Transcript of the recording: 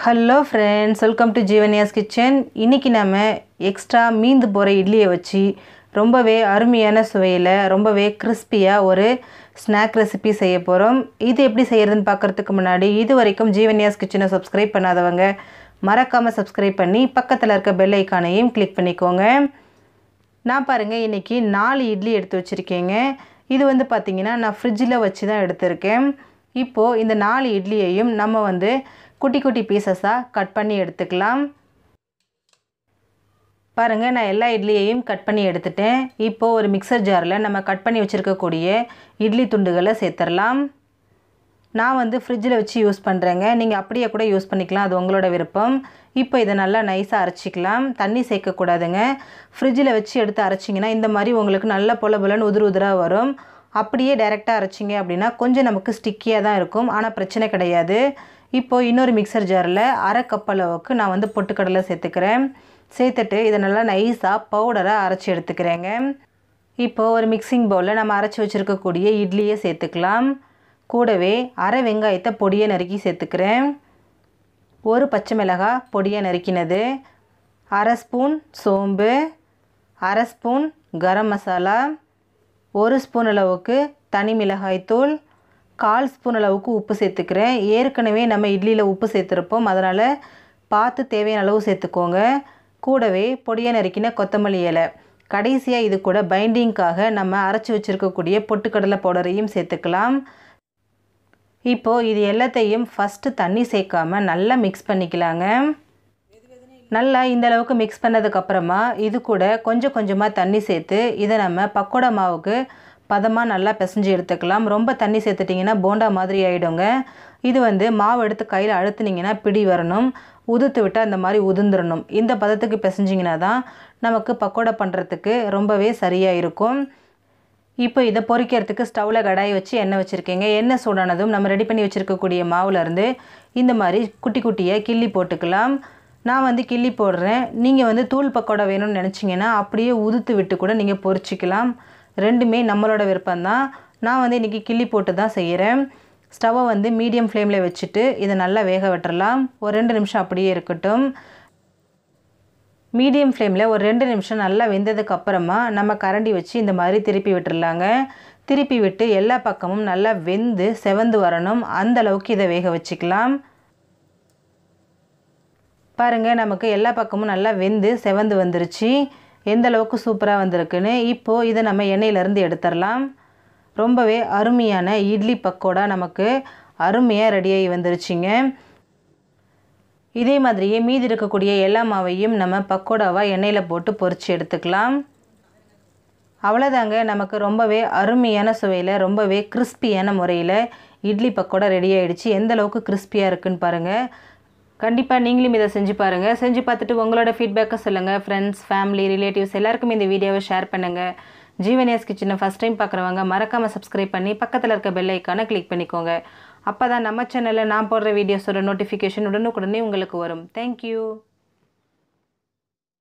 hello friends welcome to Jeevaniya's kitchen இன்றைக்கி நம்ம extra மீந்து போகிற இட்லியை வச்சு ரொம்பவே அருமையான சுவையில் ரொம்பவே கிறிஸ்பியாக ஒரு ஸ்நாக் ரெசிபி செய்ய போகிறோம் இது எப்படி செய்கிறதுன்னு பார்க்குறதுக்கு முன்னாடி இது வரைக்கும் ஜீவனியாஸ் கிச்சனை சப்ஸ்கிரைப் பண்ணாதவங்க மறக்காமல் சப்ஸ்கிரைப் பண்ணி பக்கத்தில் இருக்க பெல் ஐக்கானையும் கிளிக் பண்ணிக்கோங்க நான் பாருங்கள் இன்றைக்கி நாலு இட்லி எடுத்து வச்சுருக்கேங்க இது வந்து பார்த்திங்கன்னா நான் ஃப்ரிட்ஜில் வச்சு தான் எடுத்திருக்கேன் இப்போது இந்த நாலு இட்லியையும் நம்ம வந்து குட்டி குட்டி பீசஸாக கட் பண்ணி எடுத்துக்கலாம் பாருங்கள் நான் எல்லா இட்லியையும் கட் பண்ணி எடுத்துட்டேன் இப்போது ஒரு மிக்சர் ஜாரில் நம்ம கட் பண்ணி வச்சுருக்கக்கூடிய இட்லி துண்டுகளை சேர்த்துடலாம் நான் வந்து ஃப்ரிட்ஜில் வச்சு யூஸ் பண்ணுறேங்க நீங்கள் அப்படியே கூட யூஸ் பண்ணிக்கலாம் அது உங்களோட விருப்பம் இப்போ இதை நல்லா நைஸாக அரைச்சிக்கலாம் தண்ணி சேர்க்கக்கூடாதுங்க ஃப்ரிட்ஜில் வச்சு எடுத்து அரைச்சிங்கன்னா இந்த மாதிரி உங்களுக்கு நல்ல பொல பொலன்னு உதிர் உதிராக வரும் அப்படியே டைரெக்டாக அரைச்சிங்க அப்படின்னா கொஞ்சம் நமக்கு ஸ்டிக்கியாக தான் இருக்கும் ஆனால் பிரச்சனை கிடையாது இப்போது இன்னொரு மிக்சர் ஜாரில் அரை கப் அளவுக்கு நான் வந்து பொட்டுக்கடலை சேர்த்துக்கிறேன் சேர்த்துட்டு இதை நல்லா நைஸாக பவுடராக அரைச்சி எடுத்துக்கிறேங்க இப்போது ஒரு மிக்சிங் பவுலில் நம்ம அரைச்சி வச்சுருக்கக்கூடிய இட்லியை சேர்த்துக்கலாம் கூடவே அரை வெங்காயத்தை பொடியை நறுக்கி சேர்த்துக்கிறேன் ஒரு பச்சை மிளகாய் பொடியை நறுக்கினது அரை ஸ்பூன் சோம்பு அரை ஸ்பூன் கரம் மசாலா ஒரு ஸ்பூன் அளவுக்கு தனி மிளகாய்த்தூள் கால் ஸ்பூன் அளவுக்கு உப்பு சேர்த்துக்கிறேன் ஏற்கனவே நம்ம இட்லியில் உப்பு சேர்த்துருப்போம் அதனால் பார்த்து தேவையான அளவு சேர்த்துக்கோங்க கூடவே பொடியை நறுக்கின கொத்தமல்லி இலை கடைசியாக இது கூட பைண்டிங்க்காக நம்ம அரைச்சி வச்சுருக்கக்கூடிய பொட்டுக்கடலை பவுடரையும் சேர்த்துக்கலாம் இப்போது இது எல்லாத்தையும் ஃபஸ்ட்டு தண்ணி சேர்க்காம நல்லா மிக்ஸ் பண்ணிக்கலாங்க நல்லா இந்த அளவுக்கு மிக்ஸ் பண்ணதுக்கப்புறமா இது கூட கொஞ்சம் கொஞ்சமாக தண்ணி சேர்த்து இதை நம்ம பக்கோடா மாவுக்கு பதமாக நல்லா பிசைஞ்சு எடுத்துக்கலாம் ரொம்ப தண்ணி சேர்த்துட்டிங்கன்னா போண்டா மாதிரி ஆகிடுங்க இது வந்து மாவு எடுத்து கையில் அழுத்துனீங்கன்னா பிடி வரணும் உதுத்து விட்டால் அந்த மாதிரி உதிர்ந்துடணும் இந்த பதத்துக்கு பிசைஞ்சிங்கன்னா தான் நமக்கு பக்கோடா பண்ணுறதுக்கு ரொம்பவே சரியாக இருக்கும் இப்போ இதை பொரிக்கிறதுக்கு ஸ்டவ்வில் கடாய் வச்சு எண்ணெய் வச்சுருக்கேங்க எண்ணெய் சூடானதும் நம்ம ரெடி பண்ணி வச்சுருக்கக்கூடிய மாவுலேருந்து இந்த மாதிரி குட்டி குட்டியாக கிள்ளி போட்டுக்கலாம் நான் வந்து கிள்ளி போடுறேன் நீங்கள் வந்து தூள் பக்கோடா வேணும்னு நினச்சிங்கன்னா அப்படியே உதுத்து விட்டு கூட நீங்கள் பொரிச்சிக்கலாம் ரெண்டுமே நம்மளோட விருப்பம்தான் நான் வந்து இன்றைக்கி கிள்ளி போட்டு தான் செய்கிறேன் ஸ்டவ்வை வந்து மீடியம் ஃப்ளேமில் வச்சுட்டு இதை நல்லா வேக விட்டுறலாம் ஒரு ரெண்டு நிமிஷம் அப்படியே இருக்கட்டும் மீடியம் ஃப்ளேமில் ஒரு ரெண்டு நிமிஷம் நல்லா வெந்ததுக்கு அப்புறமா நம்ம கரண்டி வச்சு இந்த மாதிரி திருப்பி விட்டுறலாங்க திருப்பி விட்டு எல்லா பக்கமும் நல்லா வெந்து செவந்து வரணும் அந்த அளவுக்கு இதை வேக வச்சுக்கலாம் பாருங்கள் நமக்கு எல்லா பக்கமும் நல்லா வெந்து செவந்து வந்துருச்சு எந்த அளவுக்கு சூப்பராக வந்திருக்குன்னு இப்போது இதை நம்ம எண்ணெயிலேருந்து எடுத்துடலாம் ரொம்பவே அருமையான இட்லி பக்கோடா நமக்கு அருமையாக ரெடியாகி வந்துருச்சுங்க இதே மாதிரியே மீதி இருக்கக்கூடிய எல்லா மாவையும் நம்ம பக்கோடாவாக எண்ணெயில் போட்டு பொரித்து எடுத்துக்கலாம் அவ்வளோதாங்க நமக்கு ரொம்பவே அருமையான சுவையில் ரொம்பவே கிறிஸ்பியான முறையில் இட்லி பக்கோடா ரெடி ஆகிடுச்சு எந்த அளவுக்கு கிறிஸ்பியாக இருக்குன்னு பாருங்கள் கண்டிப்பாக நீங்களும் இதை செஞ்சு பாருங்கள் செஞ்சு பார்த்துட்டு உங்களோட ஃபீட்பேக்கை சொல்லுங்கள் ஃப்ரெண்ட்ஸ் ஃபேமிலி ரிலேட்டிவ்ஸ் எல்லாருக்கும் இந்த வீடியோவை ஷேர் பண்ணுங்கள் ஜீவனியாஸ் கிச்சனை ஃபஸ்ட் டைம் பார்க்குறவங்க மறக்காமல் சப்ஸ்கிரைப் பண்ணி பக்கத்தில் இருக்க பெல் ஐக்கானை கிளிக் பண்ணிக்கோங்க அப்போ தான் நம்ம சேனலில் நான் போடுற வீடியோஸோட நோட்டிஃபிகேஷன் உடனுக்குடனே உங்களுக்கு வரும் தேங்க்யூ